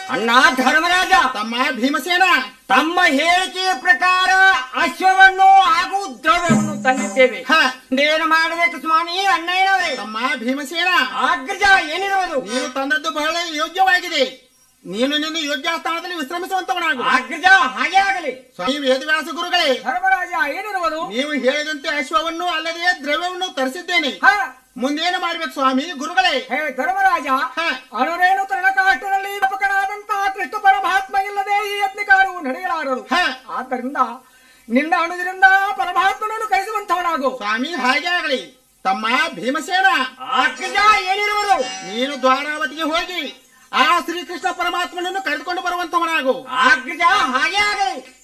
ಅಣ್ಣ ಧರ್ಮರಾಜ ತಮ್ಮ ಭೀಮಸೇನ ತಮ್ಮ ಹೇಳಿಕೆಯ ಪ್ರಕಾರ ಅಶ್ವವನ್ನು ಹಾಗೂ ದ್ರವ್ಯವನ್ನು ತಂದಿದ್ದೇವೆ ಹ ಏನು ಮಾಡಬೇಕು ಸ್ವಾಮಿ ಅಣ್ಣಯ್ಯನವರೇ ತಮ್ಮ ಭೀಮಸೇನ ಅಗ್ರಜ ಏನಿರುವುದು ನೀನು ತಂದದ್ದು ಬಹಳ ಯೋಗ್ಯವಾಗಿದೆ ನೀನು ನಿನ್ನ ಯೋಗ್ಯ ಸ್ಥಾನದಲ್ಲಿ ವಿಶ್ರಮಿಸುವಂತವನಾಗು ಅಗ್ರಜ ಹಾಗೆ ಆಗಲಿ ಸ್ವಾಮಿ ವೇದವ್ಯಾಸ ಗುರುಗಳೇ ಧರ್ಮರಾಜ ಏನಿರುವುದು ನೀವು ಹೇಳಿದಂತೆ ಅಶ್ವವನ್ನು ಅಲ್ಲದೆ ದ್ರವ್ಯವನ್ನು ತರಿಸಿದ್ದೇನೆ ಹ ಮುಂದೇನು ಮಾಡ್ಬೇಕು ಸ್ವಾಮಿ ಗುರುಗಳೇ ಹೇ ಧರ್ಮರಾಜ ಹ ಅನುರೇನು ತೃಣಕಾಷ್ಟದಲ್ಲಿ ವ್ಯಾಪಕನಾದಂತಹ ಕೃಷ್ಣ ಪರಮಾತ್ಮ ಇಲ್ಲದೆ ಈ ಯತ್ನಿಕಾರವು ನಡೆಯಲಾರದು ಹ ಆದ್ದರಿಂದ ನಿನ್ನ ಅಣುವಿನಿಂದ ಪರಮಾತ್ಮನನ್ನು ಕರೆಸುವಂತವನಾಗು ಸ್ವಾಮಿ ಹಾಗೆ ಆಗಲಿ ತಮ್ಮ ಭೀಮಸೇನ ಅಗ್ರಜ ಏನಿರುವುದು ನೀನು ದ್ವಾರಾವತಿಗೆ ಹೋಗಿ ಆ ಶ್ರೀಕೃಷ್ಣ ಪರಮಾತ್ಮನನ್ನು ಕರೆದುಕೊಂಡು ಬರುವಂತವನಾಗು ಅಗ್ರಜ ಹಾಗೆ ಆಗಲಿ